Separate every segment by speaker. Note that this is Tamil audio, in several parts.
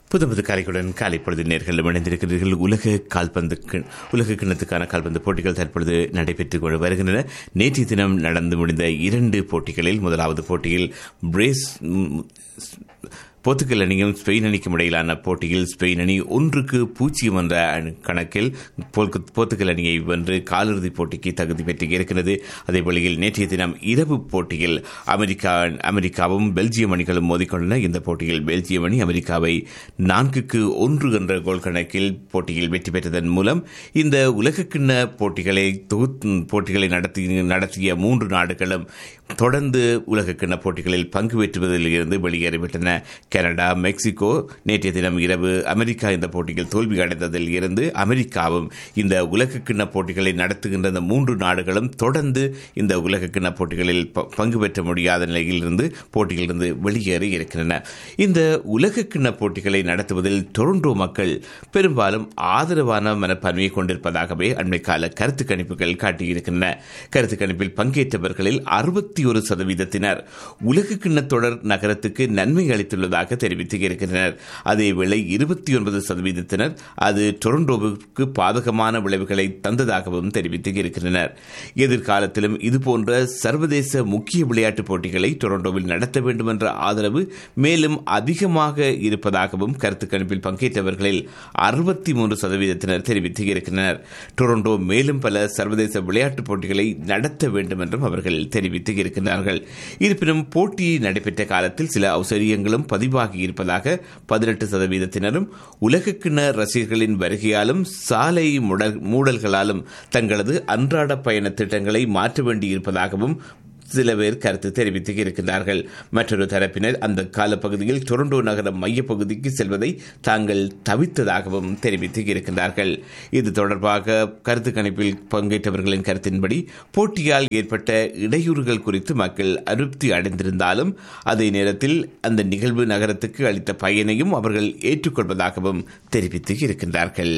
Speaker 1: புது புது காரைக்குடன் காலை பொழுது நேர்கள் இணைந்திருக்கிறீர்கள் உலக கால்பந்து கி- உலக கிண்ணத்துக்கான கால்பந்து போட்டிகள் தற்பொழுது நடைபெற்றுக் கொண்டு வருகின்றன நேற்றைய தினம் நடந்து முடிந்த இரண்டு போட்டிகளில் முதலாவது போட்டியில் பிரேஸ் ம், போர்த்துகல் அணியும் ஸ்பெயின் அணிக்கும் இடையிலான போட்டியில் ஸ்பெயின் அணி ஒன்றுக்கு பூஜ்ஜியம் என்ற அணி- கணக்கில் போர்க்கு- போர்த்துகல் அணியை வென்று காலிறுதிப் போட்டிக்கு தகுதி பெற்று இருக்கிறது அதே வழியில் நேற்றைய தினம் இரவு போட்டியில் அமெரிக்கா அமெரிக்காவும் பெல்ஜியம் அணிகளும் மோதிக்கொண்டன இந்த போட்டியில் பெல்ஜியம் அணி அமெரிக்காவை நான்குக்கு ஒன்று என்ற கோல் கணக்கில் போட்டியில் வெற்றி பெற்றதன் மூலம் இந்த உலகக்கிண்ண போட்டிகளை தொகுத்து போட்டிகளை நடத்தி நடத்திய மூன்று நாடுகளும் தொடர்ந்து உலகக்கிண்ண போட்டிகளில் பங்கு பெற்றுவதில் இருந்து வெளியேறிவிட்டன கனடா மெக்சிகோ நேற்றைய தினம் இரவு அமெரிக்கா இந்த போட்டியில் தோல்வி அடைந்ததில் இருந்து அமெரிக்காவும் இந்த உலகக்கிண்ண போட்டிகளை நடத்துகின்ற இந்த மூன்று நாடுகளும் தொடர்ந்து இந்த உலகக்கிண்ண போட்டிகளில் ப- பங்கு பெற்ற முடியாத நிலையிலிருந்து போட்டியிலிருந்து வெளியேறி இருக்கின்றன இந்த உலகக்கிண்ண போட்டிகளை நடத்துவதில் டொரண்டோ மக்கள் பெரும்பாலும் ஆதரவான மனப்பான்மையை கொண்டிருப்பதாகவே அண்மை கால கருத்து கணிப்புகள் காட்டியிருக்கின்றன கருத்து கணிப்பில் பங்கேற்றவர்களில் அறுபத்தி ஒரு சதவீதத்தினர் உலகக்கிண்ண தொடர் நகரத்துக்கு நன்மை அளித்துள்ளதாக தெரிவித்து இருக்கின்றனர் அதேவேளை இருபத்தி ஒன்பது சதவீதத்தினர் அது டொரண்டோவுக்கு பாதகமான விளைவுகளை தந்ததாகவும் தெரிவித்து இருக்கின்றனர் எதிர்காலத்திலும் இதுபோன்ற சர்வதேச முக்கிய விளையாட்டுப் போட்டிகளை டொரண்டோவில் நடத்த வேண்டும் என்ற ஆதரவு மேலும் அதிகமாக இருப்பதாகவும் கருத்து கணிப்பில் பங்கேற்றவர்களில் அறுபத்தி மூன்று சதவீதத்தினர் தெரிவித்து இருக்கின்றனர் டொரண்டோ மேலும் பல சர்வதேச விளையாட்டுப் போட்டிகளை நடத்த வேண்டும் என்றும் அவர்கள் தெரிவித்து இருக்கின்றார்கள் இருப்பினும் போட்டி நடைபெற்ற காலத்தில் சில அவசரியங்களும் பதிவாகி இருப்பதாக பதினெட்டு சதவீதத்தினரும் உலகக்கிண்ண ரசிகர்களின் வருகையாலும் சாலை முடல்- மூடல்களாலும் தங்களது அன்றாட பயண திட்டங்களை மாற்ற வேண்டியிருப்பதாகவும் சில பேர் கருத்து தெரிவித்து இருக்கின்றார்கள் மற்றொரு தரப்பினர் அந்த காலப்பகுதியில் டொரண்டோ நகர மையப்பகுதிக்கு செல்வதை தாங்கள் தவித்ததாகவும் தெரிவித்து இருக்கின்றார்கள் இது தொடர்பாக கருத்து கணிப்பில் பங்கேற்றவர்களின் கருத்தின்படி போட்டியால் ஏற்பட்ட இடையூறுகள் குறித்து மக்கள் அதிருப்தி அடைந்திருந்தாலும் அதே நேரத்தில் அந்த நிகழ்வு நகரத்துக்கு அளித்த பயனையும் அவர்கள் ஏற்றுக்கொள்வதாகவும் தெரிவித்து இருக்கின்றார்கள்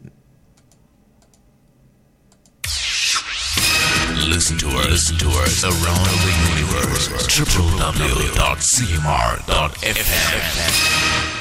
Speaker 2: Listen to us, listen to us around the universe. www.cmr.fm.